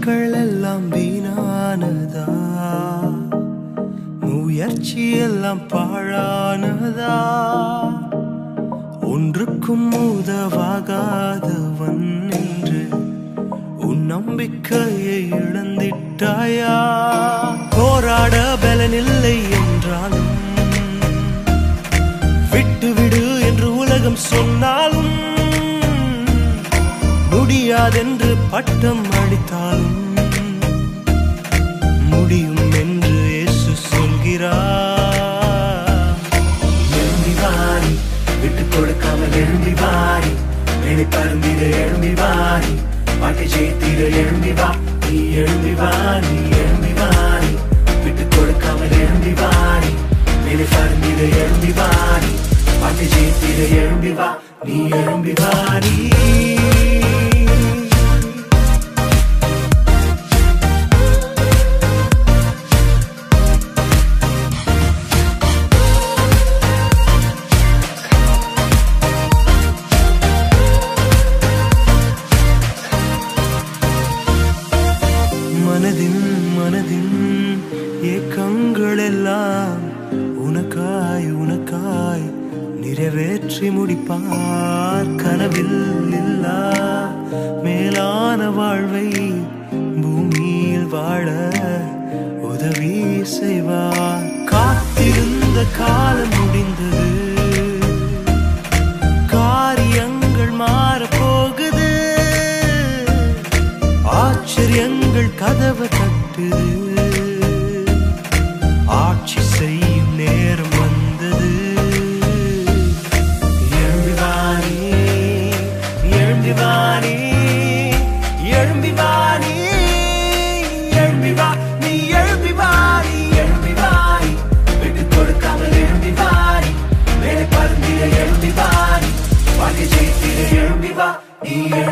நாட்கள் எல்லாம் வீணானதா முயற்சி எல்லாம் பாழானதா ஒன்றுக்கும் உதவாகாதவன் என்று உன் நம்பிக்கையை இழந்திட்டாயா போராட பலனில்லை என்றாலும் விட்டு விடு என்று உலகம் சொன்னாலும் முடியாதென்று பட்டம் அளித்தாலும் முடியும் என்று இயேசு சொல்கிறார் எழும்பி வாரி விட்டு கொடுக்காமல் எழும்பி வாரி மேலே பருந்திட எழும்பி வாரி பாட்டை ஜெயித்திட எழும்பி வா நீ எழும்பி வா நீ எழும்பி வாரி விட்டு கொடுக்காமல் எழும்பி வாரி மேலே பருந்திட எழும்பி வாரி பாட்டை ஜெயித்திட எழும்பி வா நீ எழும்பி வாரி மனதின் மனதின் ஏக்கங்கள் எல்லாம் உனக்காய் உனக்காய் நிறைவேற்றி முடிப்பார் கனவில் இல்லா மேலான வாழ்வை பூமியில் வாழ உதவி செய்வார் காத்திருந்த காலம் முடிந்தது காரியங்கள் மாறப் போகுது ஆச்சரியங்கள் கதவை தட்டுது ஆட்சி செய்யும் நேரம் வந்தது எழும்பி வாணி எழும்பி வாணி எழும்பி வாணி எழும்பி வா நீ எழும்பி வாணி எழும்பி வாரி விட்டு கொடுக்காமல் எழும்பி வாரி மேலே பருந்திட எழும்பி வாரி வாழ்க்கை ஜெயித்திட எழும்பி வா நீ